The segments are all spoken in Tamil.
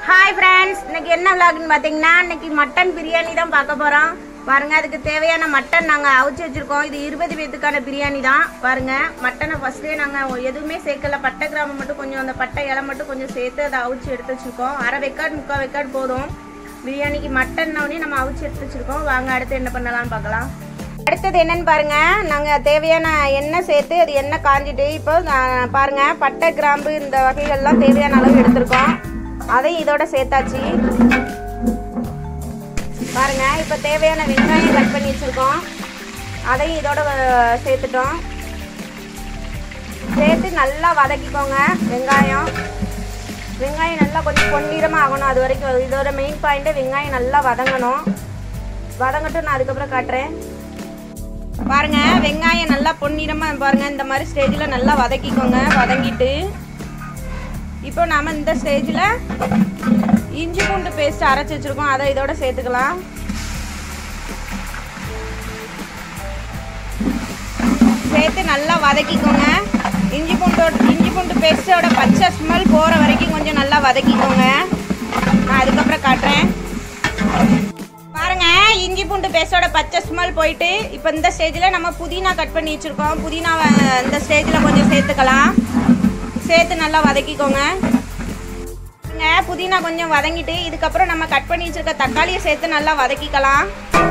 ஹாய் ஃப்ரெண்ட்ஸ் இன்னைக்கு என்ன விளாக்னு பார்த்தீங்கன்னா இன்னைக்கு மட்டன் பிரியாணி தான் பார்க்க போகிறோம் பாருங்க அதுக்கு தேவையான மட்டன் நாங்கள் அவிச்சு வச்சிருக்கோம் இது இருபது பேத்துக்கான பிரியாணி தான் பாருங்க மட்டனை ஃபர்ஸ்டே நாங்கள் எதுவுமே சேர்க்கல பட்டை கிராமம் மட்டும் கொஞ்சம் அந்த பட்டை இலை மட்டும் கொஞ்சம் சேர்த்து அதை அவிச்சு எடுத்து வச்சிருக்கோம் அரை வெக்காடு முக்கால் வெக்காடு போதும் பிரியாணிக்கு மட்டன்னோடனே நம்ம அவிச்சு எடுத்து வச்சிருக்கோம் வாங்க அடுத்து என்ன பண்ணலாம்னு பார்க்கலாம் அடுத்தது என்னன்னு பாருங்க நாங்கள் தேவையான எண்ணெய் சேர்த்து அது எண்ணெய் காஞ்சிட்டு இப்போ நான் பாருங்க பட்டை கிராம்பு இந்த வகைகள்லாம் தேவையான அளவு எடுத்திருக்கோம் அதையும் இதோட சேர்த்தாச்சு பாருங்க இப்போ தேவையான வெங்காயம் கட் பண்ணி வச்சிருக்கோம் அதையும் இதோட அஹ், சேர்த்துட்டோம் சேர்த்து நல்லா வதக்கிக்கோங்க வெங்காயம் வெங்காயம் நல்லா கொஞ்சம் பொன்னிறமாக ஆகணும் அது வரைக்கும் இதோட மெயின் பாயிண்ட்டு வெங்காயம் நல்லா வதங்கணும் வதங்கட்டும் நான் அதுக்கப்புறம் காட்டுறேன் பாருங்க வெங்காயம் நல்லா பொன்னிறமா பாருங்க இந்த மாதிரி ஸ்டேஜில் நல்லா வதக்கிக்கோங்க வதங்கிட்டு இப்போ நாம இந்த ஸ்டேஜில் இஞ்சி பூண்டு பேஸ்ட் அரைச்சி வச்சிருக்கோம் அதை இதோட சேர்த்துக்கலாம் சேர்த்து நல்லா வதக்கிக்கோங்க இஞ்சி பூண்டோட இஞ்சி பூண்டு பேஸ்ட்டோட பச்சை ஸ்மெல் போகிற வரைக்கும் கொஞ்சம் நல்லா வதக்கிக்கோங்க நான் அதுக்கப்புறம் காட்டுறேன் பாருங்க இஞ்சி பூண்டு பேஸ்டோட பச்சை ஸ்மெல் போயிட்டு இப்போ இந்த ஸ்டேஜில் நம்ம புதினா கட் பண்ணி வச்சுருக்கோம் புதினாவை இந்த ஸ்டேஜில் கொஞ்சம் சேர்த்துக்கலாம் சேர்த்து நல்லா வதக்கிக்கோங்க பாருங்க, புதினா கொஞ்சம் வதங்கிட்டு இதுக்கப்புறம் நம்ம கட் பண்ணி வச்சிருக்க தக்காளியை சேர்த்து நல்லா வதக்கிக்கலாம்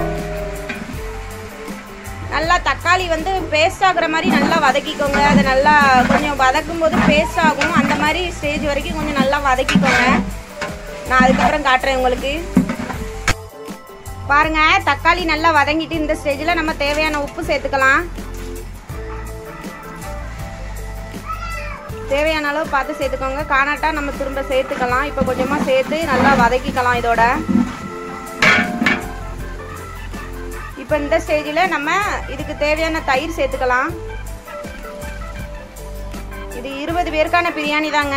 நல்லா தக்காளி வந்து பேஸ்ட் ஆகுற மாதிரி நல்லா வதக்கிக்கோங்க அது நல்லா கொஞ்சம் வதக்கும் போது பேஸ்ட் ஆகும் அந்த மாதிரி ஸ்டேஜ் வரைக்கும் கொஞ்சம் நல்லா வதக்கிக்கோங்க நான் அதுக்கப்புறம் காட்டுறேன் உங்களுக்கு பாருங்க தக்காளி நல்லா வதங்கிட்டு இந்த ஸ்டேஜில் நம்ம தேவையான உப்பு சேர்த்துக்கலாம் தேவையான அளவு பார்த்து சேர்த்துக்கோங்க காணாட்டா நம்ம திரும்ப சேர்த்துக்கலாம் இப்போ கொஞ்சமாக சேர்த்து நல்லா வதக்கிக்கலாம் இதோட இப்போ இந்த ஸ்டேஜில் நம்ம இதுக்கு தேவையான தயிர் சேர்த்துக்கலாம் இது இருபது பேருக்கான பிரியாணி தாங்க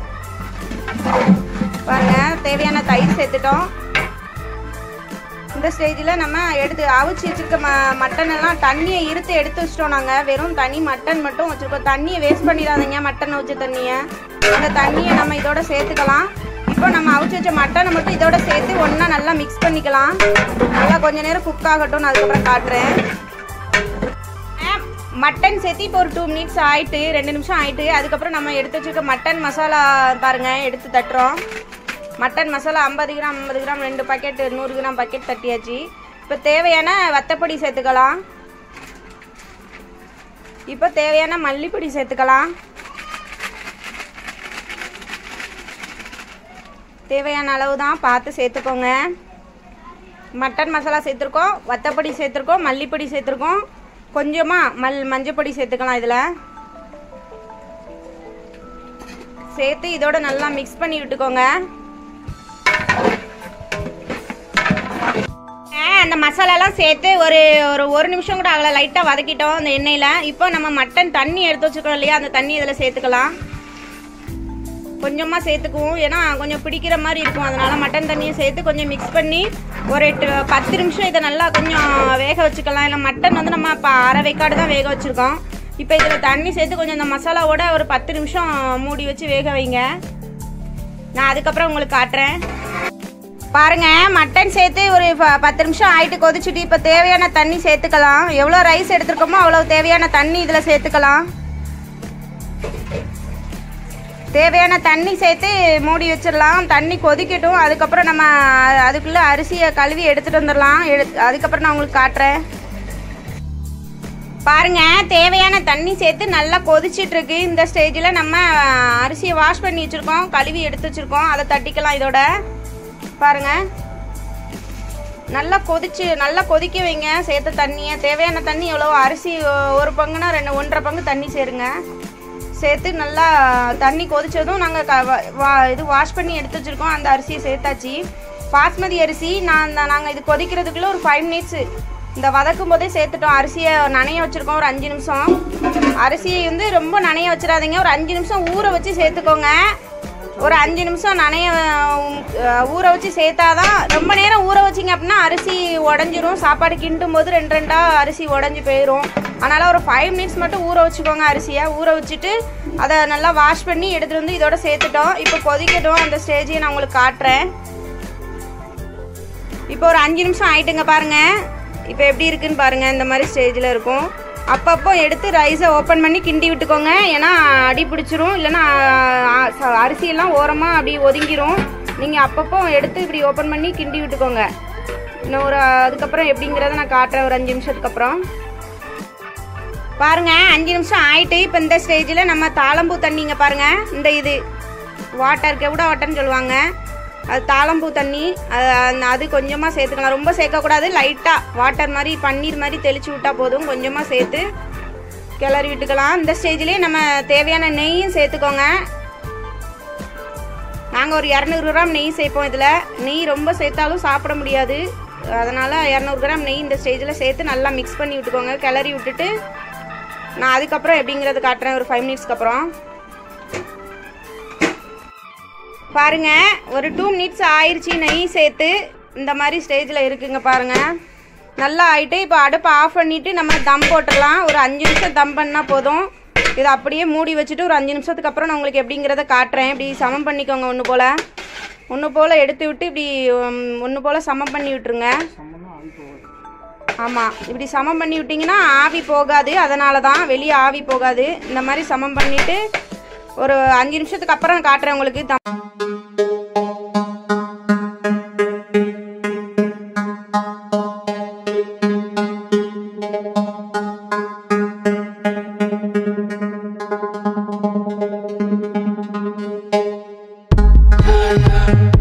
பாருங்க தேவையான தயிர் சேர்த்துட்டோம் இந்த ஸ்டேஜில் நம்ம எடுத்து அவிச்சு வச்சிருக்க ம மட்டன் எல்லாம் தண்ணியை இருத்து எடுத்து வச்சிட்டோம் நாங்கள் வெறும் தனி மட்டன் மட்டும் வச்சுருக்கோம் தண்ணியை வேஸ்ட் பண்ணிடாதீங்க மட்டன் வச்ச தண்ணியை அந்த தண்ணியை நம்ம இதோட சேர்த்துக்கலாம் இப்போ நம்ம அவிச்சு வச்ச மட்டனை மட்டும் இதோட சேர்த்து ஒன்றா நல்லா மிக்ஸ் பண்ணிக்கலாம் நல்லா கொஞ்ச நேரம் குக் ஆகட்டும் நான் அதுக்கப்புறம் காட்டுறேன் அஹ், மட்டன் சேர்த்து இப்போ ஒரு டூ மினிட்ஸ் ஆயிட்டு ரெண்டு நிமிஷம் ஆயிட்டு அதுக்கப்புறம் நம்ம எடுத்து வச்சிருக்க மட்டன் மசாலா பாருங்க எடுத்து தட்டுறோம் மட்டன் மசாலா ஐம்பது கிராம் ஐம்பது கிராம் ரெண்டு பாக்கெட் நூறு கிராம் பாக்கெட் தட்டியாச்சு இப்போ தேவையான வத்தப்பொடி சேர்த்துக்கலாம் இப்போ தேவையான மல்லிப்பொடி சேர்த்துக்கலாம் தேவையான அளவு தான் பார்த்து சேர்த்துக்கோங்க மட்டன் மசாலா சேர்த்துருக்கோம் வத்தப்பொடி சேர்த்துருக்கோம் மல்லிப்பொடி சேர்த்துருக்கோம் கொஞ்சமாக மல் மஞ்சப்பொடி சேர்த்துக்கலாம் இதில் சேர்த்து இதோட நல்லா மிக்ஸ் பண்ணி விட்டுக்கோங்க ஆ, அந்த மசாலாலாம் சேர்த்து ஒரு ஒரு ஒரு நிமிஷம் கூட ஆகலை லைட்டாக வதக்கிட்டோம் அந்த எண்ணெயில் இப்போ நம்ம மட்டன் தண்ணி எடுத்து வச்சுருக்கோம் இல்லையா அந்த தண்ணி இதில் சேர்த்துக்கலாம் கொஞ்சமாக சேர்த்துக்குவோம் ஏன்னா கொஞ்சம் பிடிக்கிற மாதிரி இருக்கும் அதனால மட்டன் தண்ணியை சேர்த்து கொஞ்சம் மிக்ஸ் பண்ணி ஒரு எட்டு பத்து நிமிஷம் இதை நல்லா கொஞ்சம் வேக வச்சுக்கலாம் இல்லை மட்டன் வந்து நம்ம இப்போ அரை வேக்காடு தான் வேக வச்சுருக்கோம் இப்போ இதில் தண்ணி சேர்த்து கொஞ்சம் இந்த மசாலாவோட ஒரு பத்து நிமிஷம் மூடி வச்சு வேக வைங்க நான் அதுக்கப்புறம் உங்களுக்கு காட்டுறேன் பாருங்க மட்டன் சேர்த்து ஒரு ப- பத்து நிமிஷம் ஆயிட்டு கொதிச்சுட்டு இப்போ தேவையான தண்ணி சேர்த்துக்கலாம் எவ்வளோ ரைஸ் எடுத்துருக்கோமோ அவ்வளோ தேவையான தண்ணி இதில் சேர்த்துக்கலாம் தேவையான தண்ணி சேர்த்து மூடி வச்சிடலாம் தண்ணி கொதிக்கட்டும் அதுக்கப்புறம் நம்ம அதுக்குள்ளே அரிசியை கழுவி எடுத்துகிட்டு வந்துடலாம் எடு அதுக்கப்புறம் நான் உங்களுக்கு காட்டுறேன் பாருங்க தேவையான தண்ணி சேர்த்து நல்லா கொதிச்சிட்டு இருக்கு இந்த ஸ்டேஜில் நம்ம அரிசியை வாஷ் பண்ணி வச்சுருக்கோம் கழுவி எடுத்து வச்சுருக்கோம் அதை தட்டிக்கலாம் இதோட பாருங்க நல்லா கொதிச்சு நல்லா கொதிக்க வைங்க சேர்த்த தண்ணியை தேவையான தண்ணி எவ்வளோ அரிசி ஒரு பங்குனா ரெண்டு ஒன்றரை பங்கு தண்ணி சேருங்க சேர்த்து நல்லா தண்ணி கொதிச்சதும் நாங்கள் க வ- வா- இது வாஷ் பண்ணி எடுத்து வச்சுருக்கோம் அந்த அரிசியை சேர்த்தாச்சு பாஸ்மதி அரிசி நான் நாங்கள் இது கொதிக்கிறதுக்குள்ள ஒரு ஃபைவ் மினிட்ஸு இந்த வதக்கும் போதே சேர்த்துட்டோம் அரிசியை நனைய வச்சுருக்கோம் ஒரு அஞ்சு நிமிஷம் அரிசியை வந்து ரொம்ப நனைய வச்சிடாதீங்க ஒரு அஞ்சு நிமிஷம் ஊற வச்சு சேர்த்துக்கோங்க ஒரு அஞ்சு நிமிஷம் நனைய உம், அஹ், ஊற வச்சு சேர்த்தாதான் ரொம்ப நேரம் ஊற வச்சிங்க அப்படின்னா அரிசி உடஞ்சிரும் சாப்பாடு கிண்டும் போது ரெண்டு ரெண்டாக அரிசி உடஞ்சி போயிடும் அதனால் ஒரு ஃபைவ் மினிட்ஸ் மட்டும் ஊற வச்சுக்கோங்க அரிசியை ஊற வச்சுட்டு அதை நல்லா வாஷ் பண்ணி எடுத்துகிட்டு வந்து இதோட சேர்த்துட்டோம் இப்போ கொதிக்கட்டும் அந்த ஸ்டேஜையும் நான் உங்களுக்கு காட்டுறேன் இப்போ ஒரு அஞ்சு நிமிஷம் ஆயிட்டுங்க பாருங்க இப்போ எப்படி இருக்குன்னு பாருங்க இந்த மாதிரி ஸ்டேஜில் இருக்கும் அப்பப்போ எடுத்து ரைஸை ஓப்பன் பண்ணி கிண்டி விட்டுக்கோங்க ஏன்னா அடி பிடிச்சிரும் இல்லைன்னா ஆ, ச- அரிசியெல்லாம் ஓரமாக அப்படி ஒதுங்கிரும் நீங்கள் அப்பப்போ எடுத்து இப்படி ஓப்பன் பண்ணி கிண்டி விட்டுக்கோங்க இன்னும் ஒரு அதுக்கப்புறம் எப்படிங்கிறத நான் காட்டுறேன் ஒரு அஞ்சு நிமிஷத்துக்கு அப்புறம் பாருங்க அஞ்சு நிமிஷம் ஆயிட்டு இப்போ இந்த ஸ்டேஜில் நம்ம தாளம்பூ தண்ணிங்க பாருங்க இந்த இது வாட்டர் கெவுடா வாட்டர்னு சொல்லுவாங்க அது தாளம்பூ தண்ணி அது அந்த- அது கொஞ்சமாக சேர்த்துக்கலாம் ரொம்ப சேர்க்கக்கூடாது லைட்டாக வாட்டர் மாதிரி பன்னீர் மாதிரி தெளிச்சு விட்டா போதும் கொஞ்சமாக சேர்த்து கிளறி விட்டுக்கலாம் இந்த ஸ்டேஜ்லேயே நம்ம தேவையான நெய்யும் சேர்த்துக்கோங்க நாங்கள் ஒரு இரநூறு கிராம் நெய் சேர்ப்போம் இதில் நெய் ரொம்ப சேர்த்தாலும் சாப்பிட முடியாது அதனால் இரநூறு கிராம் நெய் இந்த ஸ்டேஜில் சேர்த்து நல்லா மிக்ஸ் பண்ணி விட்டுக்கோங்க கிளறி விட்டுட்டு நான் அதுக்கப்புறம் எப்படிங்கிறது காட்டுறேன் ஒரு ஃபைவ் மினிட்ஸ்க்கு அப்புறம் பாருங்க ஒரு டூ மினிட்ஸ் ஆயிடுச்சு நெய் சேர்த்து இந்த மாதிரி ஸ்டேஜில் இருக்குங்க பாருங்க நல்லா ஆயிட்டு இப்போ அடுப்பை ஆஃப் பண்ணிட்டு நம்ம தம் போட்டுடலாம் ஒரு அஞ்சு நிமிஷம் தம் பண்ணால் போதும் இதை அப்படியே மூடி வச்சுட்டு ஒரு அஞ்சு நிமிஷத்துக்கு அப்புறம் நான் உங்களுக்கு எப்படிங்கிறத காட்டுறேன் இப்படி சமம் பண்ணிக்கோங்க ஒன்று போல் ஒன்று போல் எடுத்து விட்டு இப்படி ஒன்று போல் சமம் பண்ணி விட்டுருங்க ஆமாம் இப்படி சமம் பண்ணி விட்டிங்கன்னா ஆவி போகாது அதனால தான் வெளியே ஆவி போகாது இந்த மாதிரி சமம் பண்ணிவிட்டு ஒரு அஞ்சு நிமிஷத்துக்கு அப்புறம் நான் காட்டுறேன் உங்களுக்கு தம் Thank